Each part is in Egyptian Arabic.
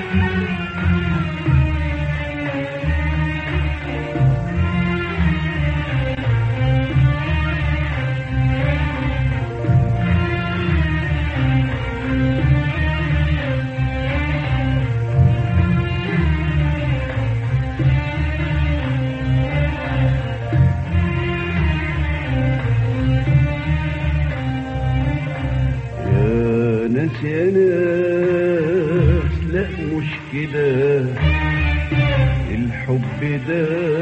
يا ناس يا ناس لا مش كده الحب ده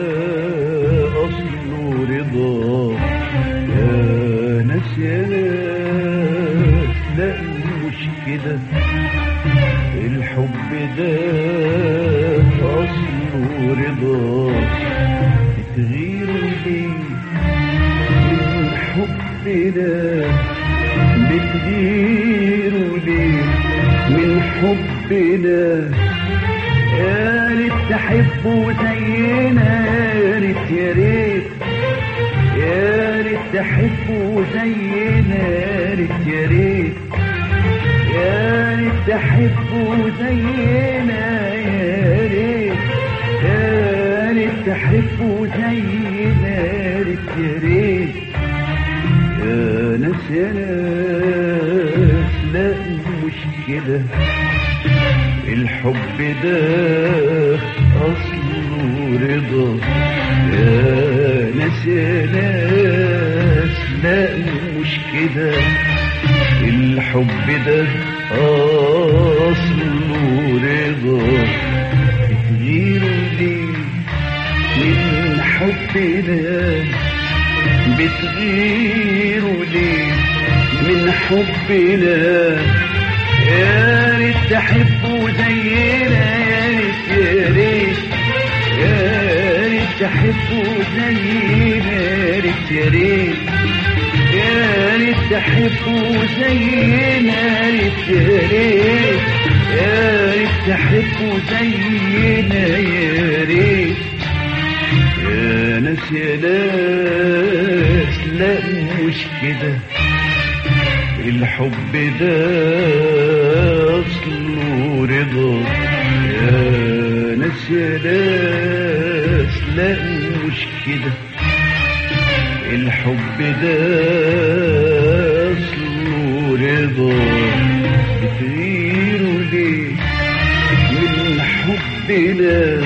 أصله رضا يا ناس يا ناس لا مش كده الحب ده أصله رضا بتغيروا ليه من حبنا بتغيروا ليه من حبنا يا ريت تحبوا زينا يا ريت يا ريت يا ريت تحبوا زينا يا ريت يا ريت يا ريت تحبوا زينا يا ريت يا ريت تحبوا زينا يا ريت يا ريت يا ناس يا ناس لا مش كده الحب ده أصله رضا يا ناس يا ناس لا مش كده الحب ده أصله رضا بتغيروا ليه من حبنا بتغيروا ليه من حبنا يا ريت تحبوا زينا يا ريت يا ريت يا ريت تحبوا زينا يا ريت يا ريت يا ريت تحبوا زينا يا ريت يا ريت يا ريت تحبوا زينا يا ريت يا ناس يا ناس لا مش كده الحب ده أصله رضا يا ناس يا ناس لا مش كده الحب ده أصله رضا بتغيروا ليه من حبنا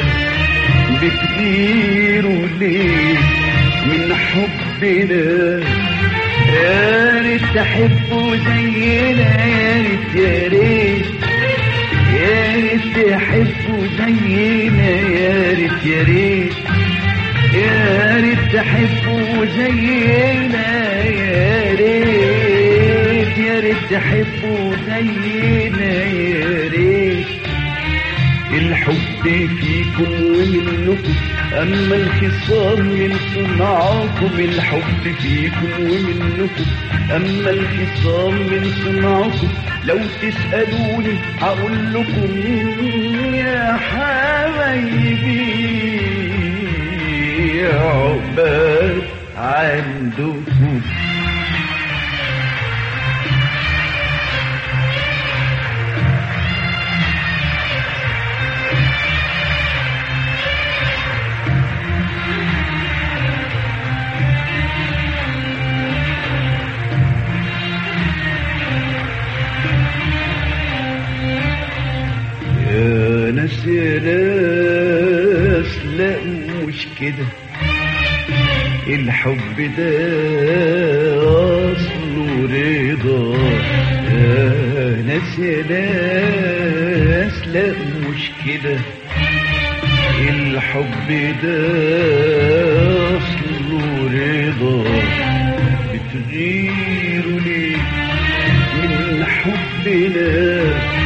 بتغيروا ليه من حبنا يا ريت تحبوا زينا يا ريت يا ريت يا ريت تحبوا زينا يا ريت يا ريت يا ريت تحبوا زينا يا ريت يا ريت تحبوا زينا يا ريت الحب فيكم ومنكم أما الخصام من صنعكم الحب فيكم ومنكم أما الخصام من صنعكم لو تسألوني هقول لكم يا حبايبي عقبال عندكم يا ناس يا ناس لا مش كده الحب ده أصله رضا يا ناس يا ناس لا مش كده الحب ده أصله رضا بتغيروا ليه من حبنا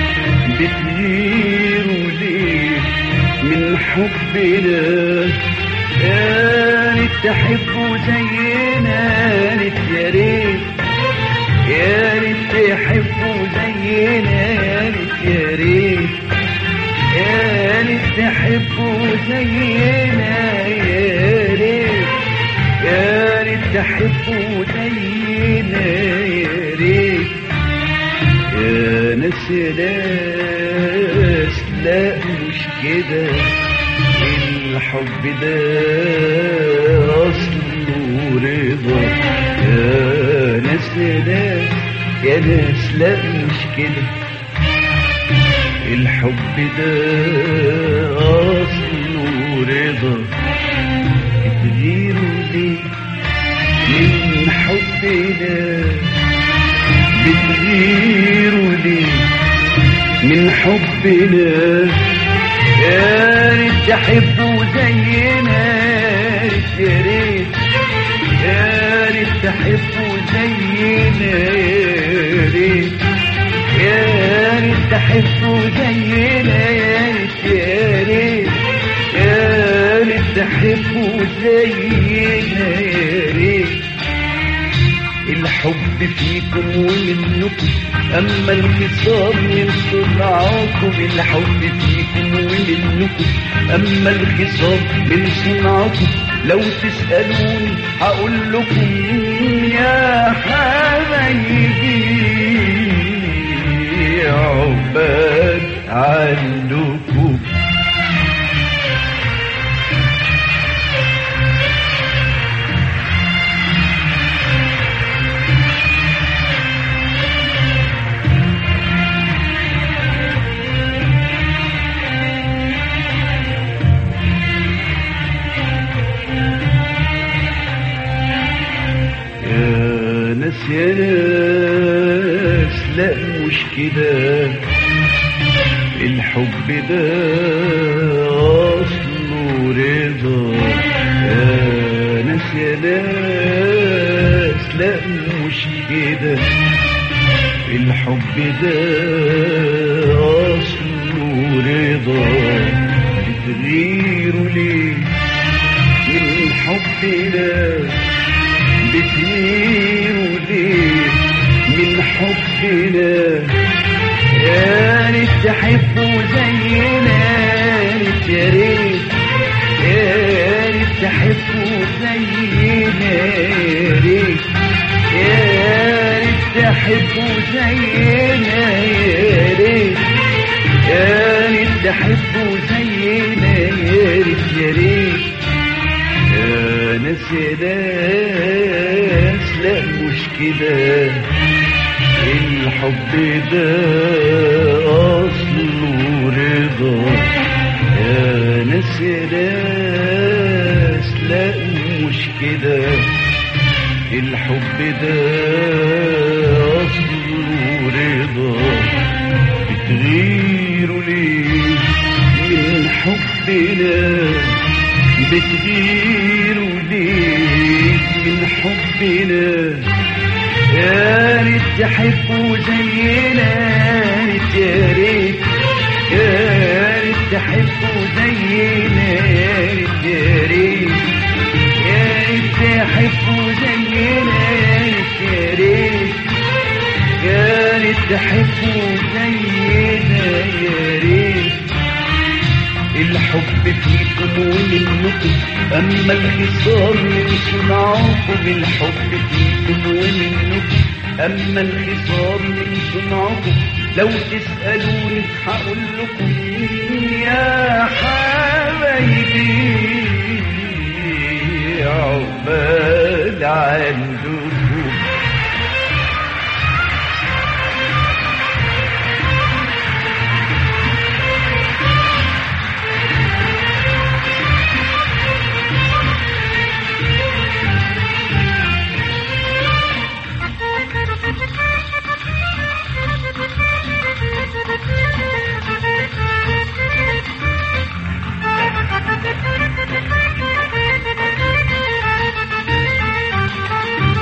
بتغيروا ليه من حبنا يا ريت تحبوا زينا يا ريت يا ريت يا ريت تحبوا زينا يا ريت يا ريت يا ريت تحبوا زينا يا ريت يا ريت تحبوا زينا يا ريت يا ناس يا ناس لا كده الحب ده أصله رضا يا ناس يا ناس يا ناس لا مش كده الحب ده أصله رضا بتغيروا ليه من حبنا بتغيروا ليه من حبنا يا ريت تحبوا زينا يا ريت يا ريت تحبوا زينا يا ريت يا ريت تحبوا زينا يا ريت يا ريت يا ريت تحبوا زينا يا ريت الحب فيكم ومنكم أما الخصام من صنعكم الحب فيكم ومنكم أما الخصام من صنعكم لو تسألوني هقول لكم يا حبايبي عقبال عندكم يا ناس يا ناس لا مش كده الحب ده أصله رضا يا ناس يا ناس لا مش كده الحب ده أصله رضا بتغيروا ليه من حبنا بتغيروا ليه من حبنا يا ريت تحبوا زينا يا ريت يا ريت يا ريت تحبوا زينا يا ريت يا ريت تحبوا زينا يا ريت يا ريت تحبوا زينا يا ريت يا ريت يا ناس يا ناس لا مش كده الحب ده أصله رضا يا ناس يا ناس لا مش كده الحب ده أصله رضا بتغيروا ليه من حبنا بتغيروا ليه من حبنا يا ريت تحبوا زينا يا ريت يا ريت تحبوا زينا يا ريت يا ريت يا ريت تحبوا زينا يا ريت يا ريت تحبوا زينا يا ريت الحب فيكم ومنكم أما الخصام من صنعكم الحب فيكم ومنكم أما الخصام من صنعكم لو تسألوني هقول لكم يا حبايبي عقبال عندكم Thank you.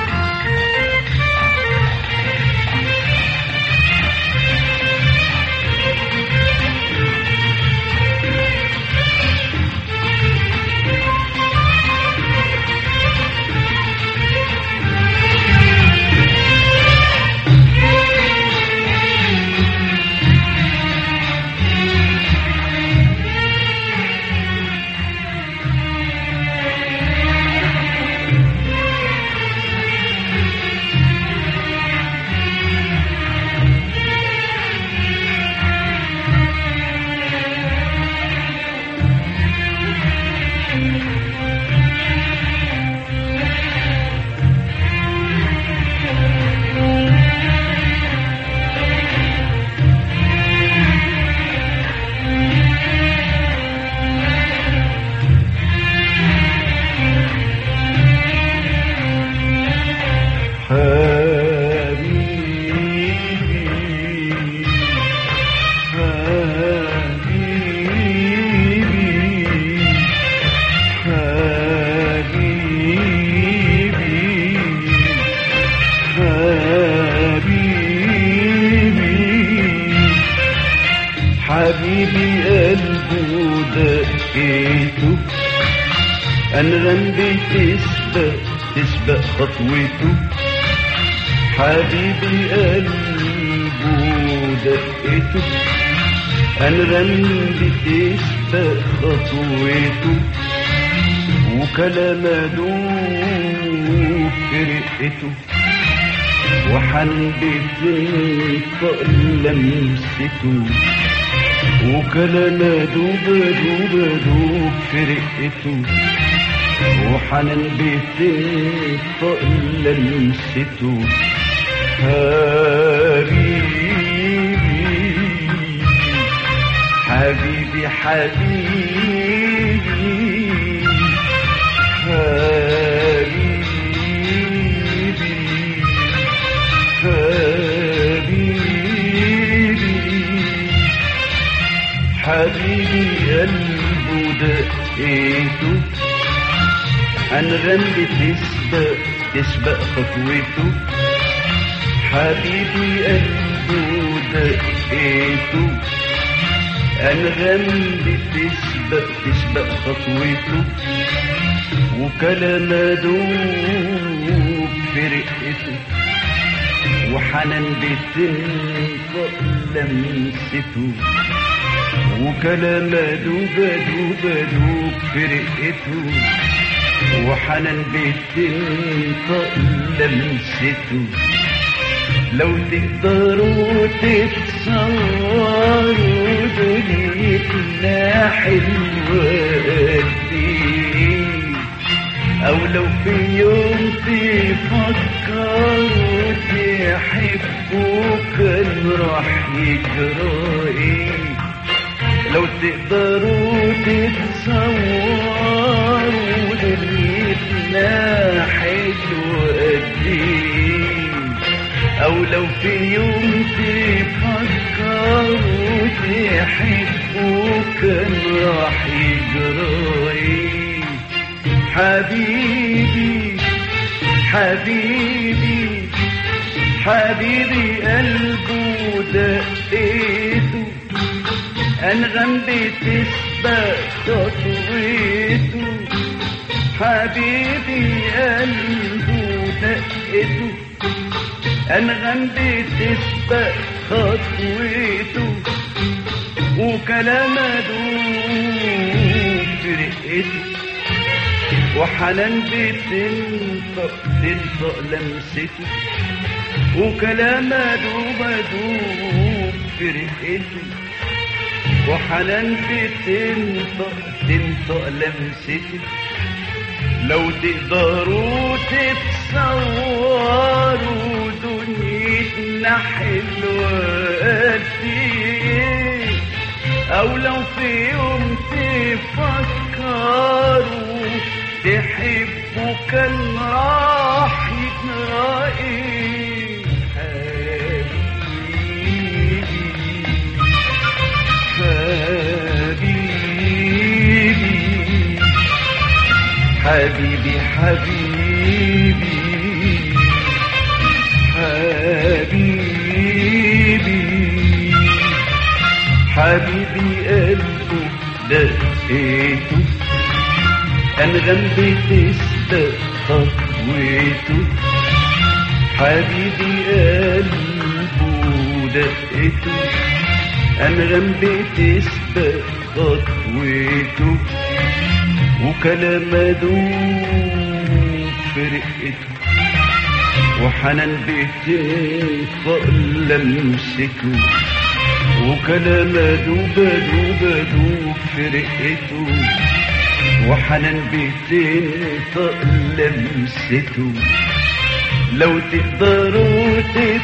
حبيبي قلبه دقيته أنغم بتسبق تسبق خطوته حبيبي قلبه دقيته أنغم بتسبق خطوته وكلام دوب في رقته وحن بتنطق لمسته وكلام دوب دوب دوب في رقته وحنان بتنطق لمسته حبيبي حبيبي حبيبي حبيبي حبيبي حبيبي قلبه دقيته أنغم بتسبق تسبق خطوته حبيبي قلبه دقيته أنغم بتسبق تسبق خطوته وكلام دوب في رقته وحنان بتنطق لمسته وكلام دوب دوب دوب في رقته وحنان بتنطق لمسته لو تقدروا تتصوروا دنيتنا حلوة قد أو لو في يوم تفكروا تحبوا كان راح يجرى ايه لو تقدروا تتصوروا دنيتنا حلوة قد ايه أو لو في يوم تفكروا تحبوا كان راح يجرى ايه حبيبي حبيبي حبيبي قلبه دقيته أنغم بتسبق خطوته حبيبي قلبه دقته أنغم بتسبق خطوته وكلام دوب في رقته وحنان بتنطق تنطق لمسته وكلام دوب دوب في رقته وحنان بتنطق تنطق لمسته لو تقدروا تتصوروا دنيتنا حلوة قد ايه او لو في يوم تفكروا تحبوا كان راح يجرى ايه حبيبي حبيبي حبيبي حبيبي حبيبي قلبه دقيته أنغم بتسبق خطوته حبيبي قلبه دقته أنغم بتسبق خطوته وكلام دوب في رقته وحنان بتنطق لمسته وكلام دوب دوب دوب في رقته وحنان بتنطق لمسته لو تقدروا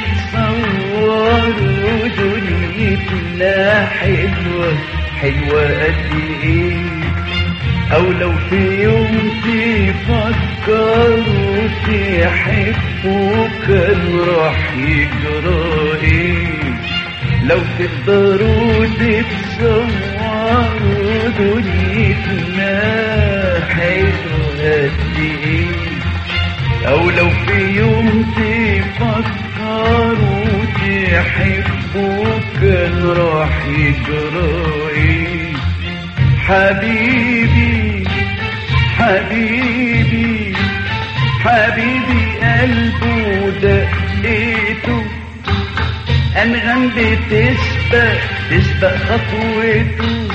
تتصوروا دنيتنا حلوة حلوة قد ايه او لو في يوم تفكروا تحبوا كان راح يجرى ايه لو تقدروا تتصوروا دنيتنا حلوة قد ايه او لو في يوم تفكروا تحبوا تحبه كان راح يجرى حبيبي حبيبي حبيبي قلبه دقيته أنغم بتسبق تسبق خطوته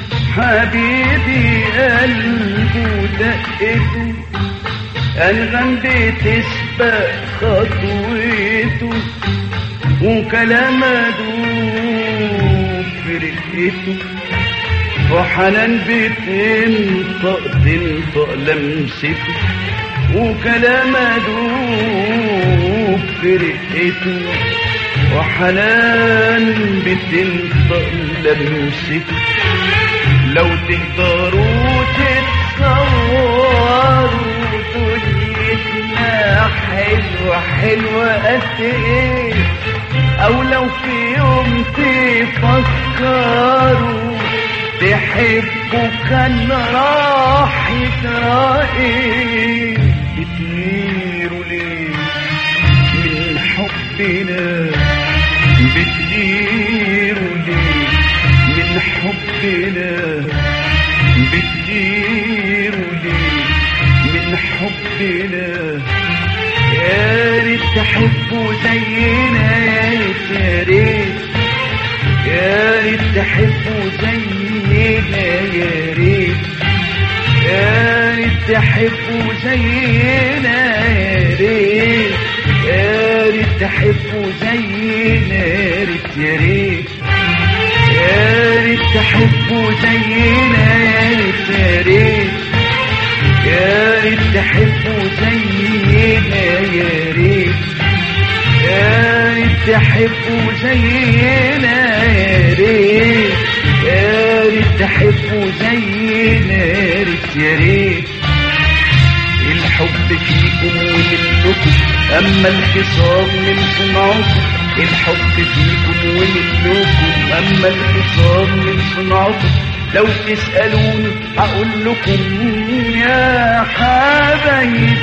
حبيبي قلبه دقته أنغم بتسبق خطوته وكلام دوب في رقته وحنان بتنطق تنطق لمسته وكلام دوب في رقته وحنان بتنطق لمسته لو تقدروا تتصوروا دنيتنا حلوة حلوة قد ايه او لو في يوم تفكروا تحبوا كان راح يجرى ايه بتغيروا ليه من حبنا بتغيروا ليه من حبنا بتغيروا ليه من حبنا يا ريت تحبوا زينا يا ريت يا ريت يا ريت تحبوا زينا يا ريت يا ريت تحبوا زينا يا ريت يا ريت تحبوا زينا يا ريت يا ريت يا ريت تحبوا زينا يا ريت يا ريت يا ريت تحبوا زينا يا ريت يا ريت تحبوا زينا يا ريت يا ريت تحبوا زينا يا ريت يا ريت الحب فيكم ومنكم اما الخصام من صنعكم الحب فيكم ومنكم اما الخصام من صنعكم لو تسألوني هقول لكم يا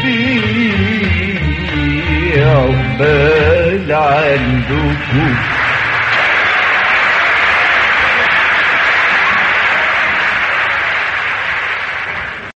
حبايبي عقبال عندكم